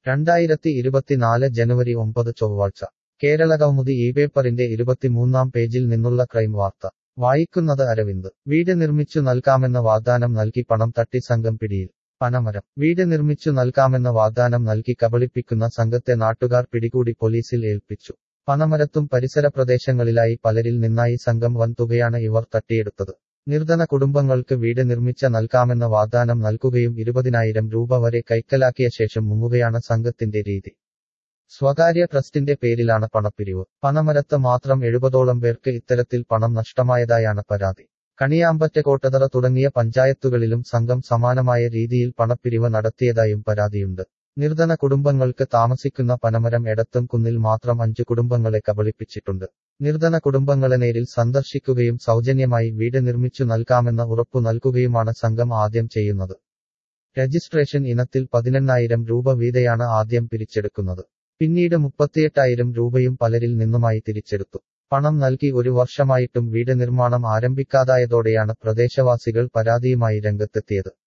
രണ്ടായിരത്തി ഇരുപത്തിനാല് ജനുവരി ഒമ്പത് ചൊവ്വാഴ്ച കേരള കൗമുദി ഈ പേപ്പറിന്റെ ഇരുപത്തിമൂന്നാം പേജിൽ നിന്നുള്ള ക്രൈം വാർത്ത വായിക്കുന്നത് അരവിന്ദ് വീട് നിർമ്മിച്ചു നൽകാമെന്ന വാഗ്ദാനം നൽകി പണം തട്ടി സംഘം പിടിയിൽ പനമരം വീട് നിർമ്മിച്ചു നൽകാമെന്ന വാഗ്ദാനം നൽകി കബളിപ്പിക്കുന്ന സംഘത്തെ നാട്ടുകാർ പിടികൂടി പോലീസിൽ ഏൽപ്പിച്ചു പനമരത്തും പരിസര പ്രദേശങ്ങളിലായി പലരിൽ നിന്നായി സംഘം വൻ തുകയാണ് ഇവർ തട്ടിയെടുത്തത് നിർധന കുടുംബങ്ങൾക്ക് വീട് നിർമ്മിച്ച നൽകാമെന്ന വാഗ്ദാനം നൽകുകയും ഇരുപതിനായിരം രൂപ വരെ കൈക്കലാക്കിയ ശേഷം മുങ്ങുകയാണ് സംഘത്തിന്റെ രീതി സ്വകാര്യ ട്രസ്റ്റിന്റെ പേരിലാണ് പണപ്പിരിവ് പനമരത്ത് മാത്രം എഴുപതോളം പേർക്ക് ഇത്തരത്തിൽ പണം നഷ്ടമായതായാണ് പരാതി കണിയാമ്പറ്റ കോട്ടതറ തുടങ്ങിയ പഞ്ചായത്തുകളിലും സംഘം സമാനമായ രീതിയിൽ പണപ്പിരിവ് നടത്തിയതായും പരാതിയുണ്ട് നിർധന കുടുംബങ്ങൾക്ക് താമസിക്കുന്ന പനമരം എടത്തും കുന്നിൽ മാത്രം അഞ്ചു കുടുംബങ്ങളെ കബളിപ്പിച്ചിട്ടുണ്ട് നിർധന കുടുംബങ്ങളെ നേരിൽ സന്ദർശിക്കുകയും സൗജന്യമായി വീട് നിർമ്മിച്ചു നൽകാമെന്ന ഉറപ്പു നൽകുകയുമാണ് സംഘം ആദ്യം ചെയ്യുന്നത് രജിസ്ട്രേഷൻ ഇനത്തിൽ പതിനെണ്ണായിരം രൂപ വീതയാണ് ആദ്യം പിരിച്ചെടുക്കുന്നത് പിന്നീട് മുപ്പത്തിയെട്ടായിരം രൂപയും പലരിൽ നിന്നുമായി തിരിച്ചെടുത്തു പണം നൽകി ഒരു വർഷമായിട്ടും വീട് നിർമ്മാണം ആരംഭിക്കാതായതോടെയാണ് പ്രദേശവാസികൾ പരാതിയുമായി രംഗത്തെത്തിയത്